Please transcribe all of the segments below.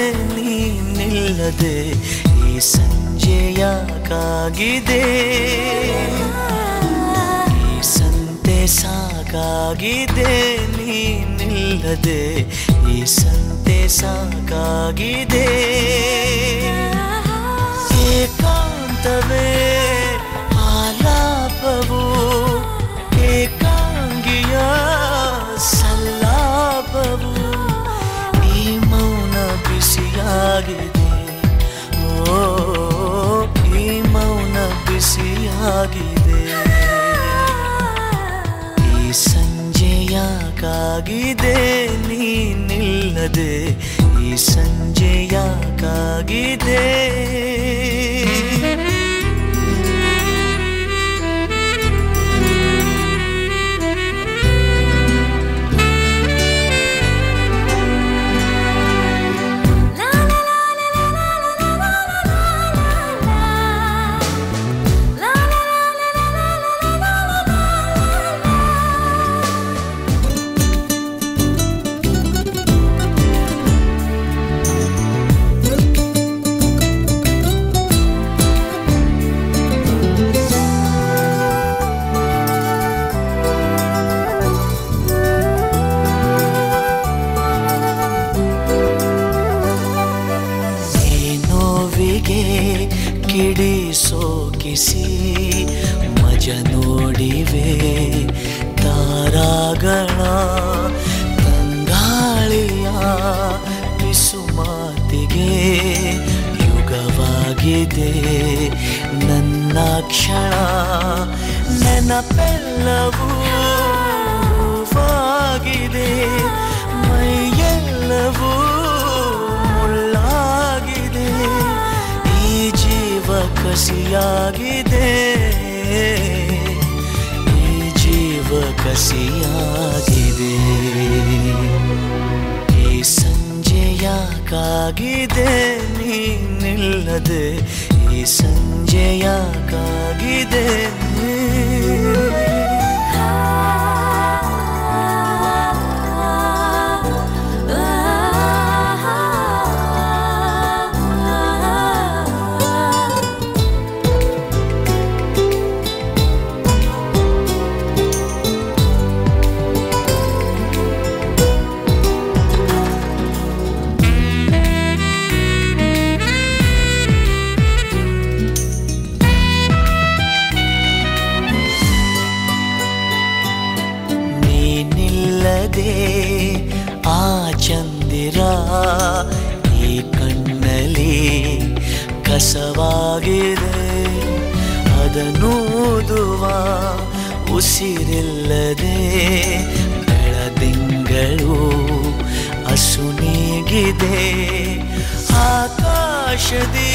ನೀನಿಲ್ಲದೆ ಈ ಸಂಜೆ ಯಾಕಾಗಿದೆ ಈ ಸಂತೆ ಸಾಕಾಗಿದೆ ನೀನಿಲ್ಲದೆ ಈ ಸಂತೆ ಸಾಕಾಗಿದೆ ಏಕಾಂತವೇ ಆಲಾಪವು ಏಕಾಂಗಿಯ ಸಲ್ಲಾಪವು ಈ ಮೌನ ಬಿಸಿಯಾಗಿದೆ ಓ ಈ ಮೌನ ಬಿಸಿಯಾಗಿದೆ ಈ ಸಂಜೆ ಯಾಕಾಗಿದೆ ನೀನಿಲ್ಲದೆ ಈ ಸಂಜೆ ಯಾಕಾಗಿದೆ ಈ ನೋವಿಗೆ ಕಿಡಿ ಸೋಕಿಸಿ ಮಜ ನೋಡಿವೆ ತಾರಾಗಳ ತಂಗಾಳಿಯ ಪಿಸು ಮಾತಿಗೆ ಯುಗವಾಗಿದೆ ನನ್ನ ಕ್ಷಣ ನೆನಪೆಲ್ಲವೂ ಹೂವಾಗಿದೆ ಮೈಯೆಲ್ಲವೂ ಮುಳ್ಳಾಗಿದೆ ಈ ಜೀವ ಕಸಿಯಾಗಿದೆ ಈ ಜೀವ ಕಸಿಯಾಗಿದೆ ಈ ಸಂಜೆ ಯಾಕಾಗಿದೆ ನೀನಿಲ್ಲದೆ ಈ ಸಂಜೆ ಯಾಕಾಗಿದೆ ನೀನಿಲ್ಲದೆ ಆ ಚಂದಿರ ಈ ಕಣ್ಣಲ್ಲಿ ಕಸವಾಗಿದೆ ಅದನ್ನೂದುವ ಉಸಿರಿಲ್ಲದೆ ಬೆಳದಿಂಗಳು ಅಸುನೀಗಿದೆ ಆಕಾಶದಿ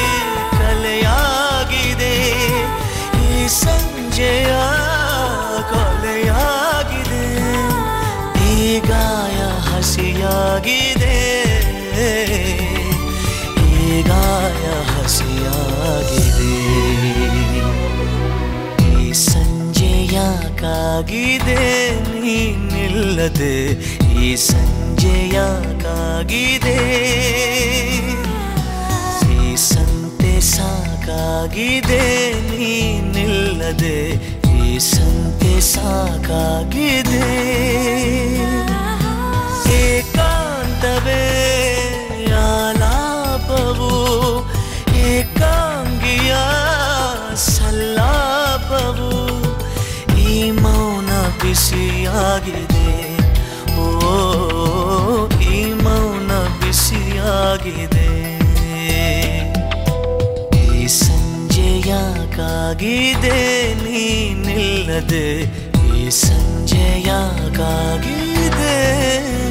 ಕಲೆಯಾಗಿದೆ ಈ ಸಂಜೆಯ ಕೊಲೆಯಾಗಿದೆ ಈ ಗಾಯ ಹಸಿಯಾಗಿದೆ ಈ ಗಾಯ ಹಸಿಯಾಗಿದೆ ಈ ಸಂಜೆ ಯಾಕಾಗಿದೆ ನೀನಿಲ್ಲದೆ ಈ ಸಂಜೆ ಯಾಕಾಗಿದೆ ಈ ಸಂತೆ ಸಾಕಾಗಿದೆ ನೀನಿಲ್ಲದೆ ಈ ಸಂತೆ ಸಾಕಾಗಿದೆ ಏಕಾಂತವೇ ಆಲಾಪವು ಏಕಾಂಗಿಯ ಸಲ್ಲಾಪವು ಈ ಮೌನ ಬಿಸಿಯಾಗಿದೆ ಓ ಈ ಮೌನ ಬಿಸಿಯಾಗಿದೆ ಈ ಸಂಜೆ ಯಾಕಾಗಿದೆ ನೀನಿಲ್ಲದೆ ಈ ಸಂಜೆ ಯಾಕಾಗಿದೆ